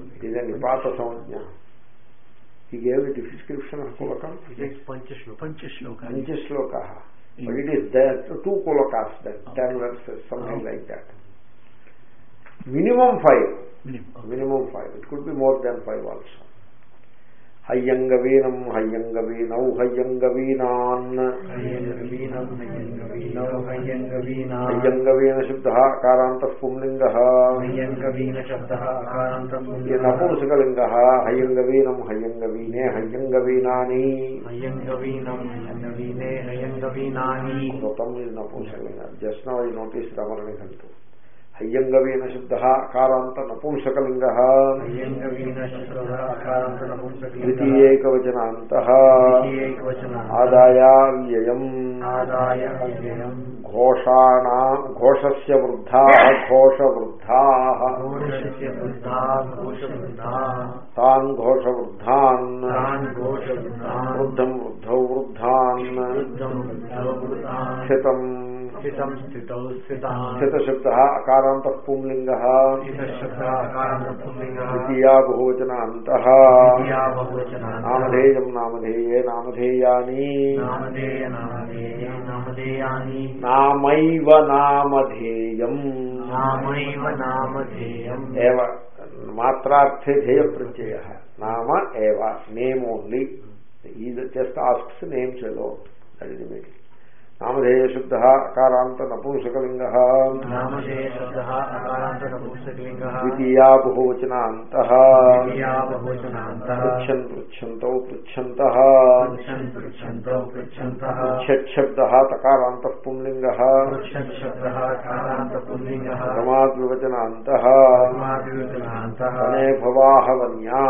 ఇదే నిపాత సంజ్ఞ he gave it description of కులకం పంచశ్లోక పంచశ్లోక పంచశ్లోక but it is there two kulakas that ten verses something like that minimum five minimum five it could be more than five also హయ్యంగవీనం హయ్యంగవీనౌ హయ్యంగవీనాన్ హయ్యంగవీన శబ్ద అకారాంత పుంలింగ నపుంసకలింగ హయ్యంగవీనం హయ్యంగవీనే హయ్యంగవీనాని కృతం ఇది నపుంసకలింగ జస్ట్ నౌ ఐ నోటీస్ రమరణి కంటూ హయ్యంగవీన శబ్ద అకారాంత నపుంసకలింగ ద్వితీయేకవచనాంత ఆదాయ వ్యయం ఘోషాణా ఘోషస్య వృద్ధా ఘోషవృద్ధా తాన్ ఘోషవృద్ధాన్ వృద్ధం వృద్ధౌ వృద్ధాన్ స్థితం స్థితశబ్ద అకారాంత పుంలింగ ద్వితీయా బహువచనాంత నామధేయం నామధేయే నామధేయాని నామైవ నామధేయం ఏవ మాత్రార్థే ధ్యేయ ప్రత్యయ నామ ఏవ నేమ్ ఓన్లీ ఇది జస్ట్ ఆస్క్స్ నేమ్స్ ఎలో దట్ ఇస్ మీనింగ్ నామధేయ శుద్ధ అకారాంత నపుంసకలింగ ద్వితీయా బహువచనాంత పృచ్చన్ పృచ్చంతౌ పృచ్చంత పృచ్చశబ్ద తకారాంత పుంలింగ క్రమాద్వివచనాంత వనే భవాహవన్యా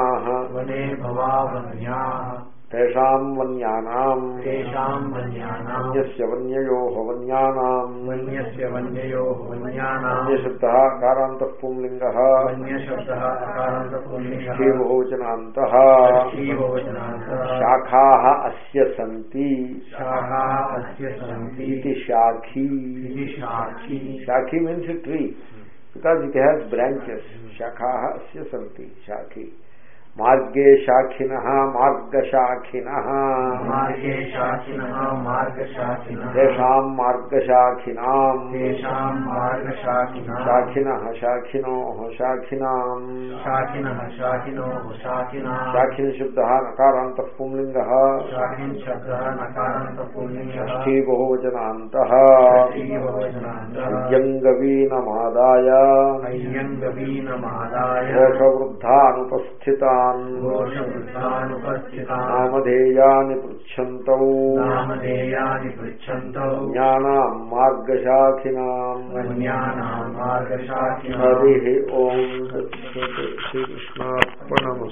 తేషాం వన్యానాం తేషాం వన్యానాం అన్యస్య వన్యయోః వన్యానాం వన్యస్య వన్యయోః వన్యానాం అన్యశబ్దः అకారాन्तः పుంలింగः వన్యశబ్దः అకారాంత పుల్లింగः క్షీబహువచనాन्तः క్షీబవచనాन्तः శాఖాः అస్య సంతి శాఖాः అస్య సంతి ఇది శాఖీ ఇది శాఖీ శాఖీ means tree because it has branches శాఖాः అస్య సంతి శాఖీ మార్గే శాఖినः మార్గశాఖినः మార్గే శాఖినः మార్గశాఖినः తేషాం మార్గశాఖినాం తేషాం మార్గశాఖినः శాఖినः శాఖినోः శాఖినాం శాఖినः శాఖినోः శాఖినः శాఖిన శబ్దः నకారాन्तः పుంలింగः శాఖిన్ శబ్దः నకారాంత పుల్లింగः షష్ఠీ బహువచనాन्तः షష్ఠీబహువచనాन्तः అయ్యంగవీనమాదాయ అయ్యంగవీనమాదాయ ఘోషవృద్ధానుపస్థితాన్ ఘోషవృద్ధానుపస్థితాన్ నామధేయాని పృచ్చంతౌ నామధేయాని పృచ్చంతౌ జ్ఞానాం మార్గశాఖినాం వన్యానాం మార్గశాఖినాం హరి ఓం శ్రీకృష్ణార్పణము